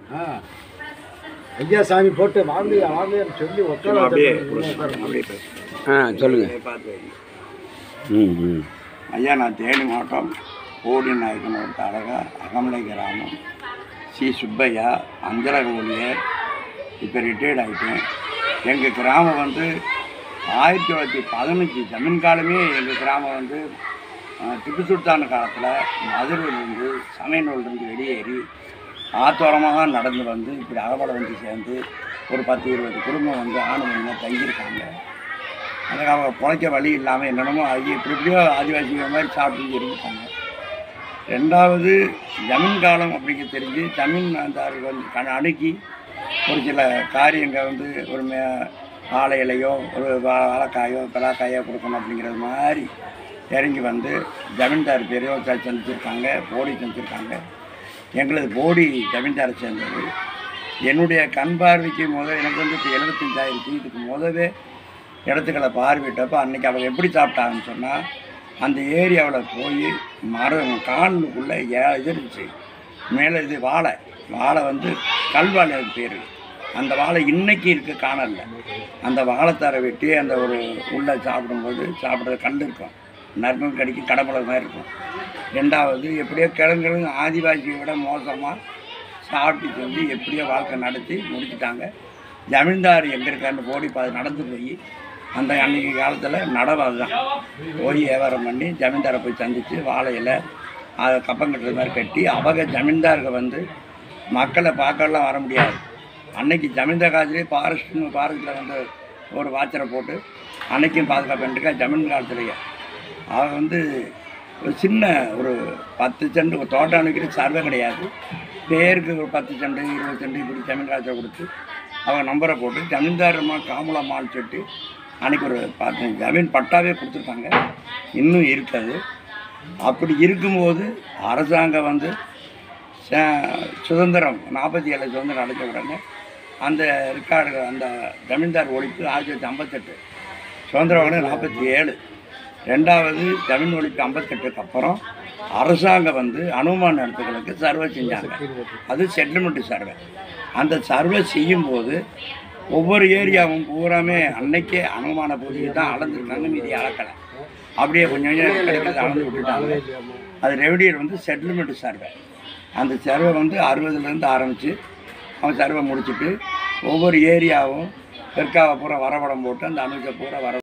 ஆ ஐயா சாமி போட்டு வாங்கலையா வாங்கலையான்னு சொல்லி உட்கார அப்படியே உட்கார அப்படியே பேசு. ஆ சொல்லுங்கள் அப்படியே பார்த்து வை. ம் ம் ஐயா நான் தேனி மாவட்டம் கோடி நாயக்கன் ஒரு தடகா அகமலை கிராமம் சி சுப்பையா அஞ்சலக ஊழியர் இப்போ ரிட்டையர்ட் ஆகிட்டேன் எங்கள் கிராமம் வந்து ஆயிரத்தி தொள்ளாயிரத்தி பதினஞ்சு ஜமீன் காலமே எங்கள் கிராமம் வந்து அஹ், திப்பு சுல்தான் காலத்தில் மதுரையிலேருந்து சமையனூர்லேருந்து வெளியேறி ஆத்தோரமாக நடந்து வந்து இப்படி அகப்பட வந்து சேர்ந்து ஒரு பத்து இருபது குடும்பம் வந்து ஆணுங்க தங்கியிருக்காங்க அதுக்கு அவங்க பிழைக்க வழி இல்லாமல் என்னென்னமோ ஆகி இப்படி இப்படியோ ஆதிவாசிகள் மாதிரி சாப்பிட்டு இருந்துட்டாங்க ரெண்டாவது ஜமீன் காலம் அப்படிங்க தெரிஞ்சு ஜமீன் அந்த வந்து கண அணுக்கி ஒரு சில காரியங்கள் வந்து ஒரு மே வாழை இலையோ ஒரு வா- வாழைக்காயோ பலாக்காயோ கொடுக்கணும் அப்படிங்கிறது மாதிரி இறங்கி வந்து ஜமீன்தார் பெரியோ சந்திச்சிருக்காங்க போடி சந்திச்சிருக்காங்க எங்களது போடி ஜமீன்தாரை சேர்ந்தது என்னுடைய கண் பார்வைக்கு முதல் எனக்கு வந்து இப்போ எழுபத்தஞ்சாயிரத்தி இதுக்கு முதவே இடத்துக்களை பார்வையிட்டப்போ அன்றைக்கி அவங்க எப்படி சாப்பிட்டாங்கன்னு சொன்னால் அந்த ஏரியாவில் போய் மரம் காலுக்குள்ளே ஏ இது இருந்துச்சு மேலே இது வாழை வாழை வந்து கல்வாழை அது பேர் அந்த வாழை இன்னைக்கு இருக்க காணல அந்த வாழைத்தாரை வெட்டி அந்த ஒரு உள்ளே சாப்பிடும்போது சாப்பிட்றது கல் இருக்கும் நறுமம் கடிக்கும் கடப்பளவு மாதிரி இருக்கும் ரெண்டாவது எப்படியோ கிழங்குகளும் ஆதிவாசியை விட மோசமாக சாப்பிட்டு சொல்லி எப்படியோ வாழ்க்கை நடத்தி முடிச்சிட்டாங்க ஜமீன்தார் எங்கே இருக்கான்னு போடி பாது நடந்து போய் அந்த அன்னைக்கு காலத்தில் நடவு அதுதான் போய் வியாபாரம் பண்ணி ஜமீன்தாரை போய் சந்தித்து வாழையில அதை கப்பம் கட்டுறது மாதிரி கட்டி அவங்க ஜமீன்தாருக்கு வந்து மக்களை பார்க்கலாம் வர முடியாது அன்னைக்கு ஜமீன்தார் காலத்திலே ஃபாரஸ்ட்னு ஃபாரஸ்ட்டில் வந்து ஒரு வாட்சரை போட்டு அன்னைக்கும் பாதுகாப்பு பண்ணிருக்கா ஜமீன் காலத்துலேயே அவங்க வந்து ஒரு சின்ன ஒரு பத்து செண்டு ஒரு தோட்டம் அணைக்கிற சர்வே கிடையாது பேருக்கு ஒரு பத்து செண்டு இருபது செண்டு இப்படி ஜமீன் காலத்தை கொடுத்து அவங்க நம்பரை போட்டு ஜமீன்தாரம்மா காமலம்மான்னு சொல்லிட்டு அன்னைக்கு ஒரு பத்து ஜமீன் பட்டாவே கொடுத்துருக்காங்க இன்னும் இருக்காது அப்படி இருக்கும்போது அரசாங்கம் வந்து ச- சுதந்திரம் நாற்பத்தி ஏழு சுதந்திரம் அடைஞ்ச உடனே அந்த ரெக்கார்டு அந்த ஜமீன்தார் ஒழிப்பு ஆயிரத்தி தொள்ளாயிரத்தி ஐம்பத்தெட்டு சுதந்திரம் உடனே நாற்பத்தி ஏழு ரெண்டாவது ஜமீன் ஒழிப்பு ஐம்பத்தெட்டுக்கு அப்புறம் அரசாங்கம் வந்து அனுமான இடத்துகளுக்கு சர்வே செஞ்சாங்க அது செட்டில்மெண்ட் சர்வே அந்த சர்வே செய்யும்போது ஒவ்வொரு ஏரியாவும் பூராமே அன்னைக்கே அனுமான பூஜையை தான் அளந்துருக்காங்க மீதி அளக்கலை அப்படியே கொஞ்சம் கொஞ்சம் கிடைக்கிறது அளந்து விட்டுட்டாங்க அது ரெவடியர் வந்து செட்டில்மெண்ட் சர்வே அந்த சர்வே வந்து அறுபதுலேருந்து ஆரம்பித்து அவன் சர்வே முடிச்சுட்டு ஒவ்வொரு ஏரியாவும் பெருக்காவை பூரா வரவடம் போட்டு அந்த அமைச்சை பூரா வர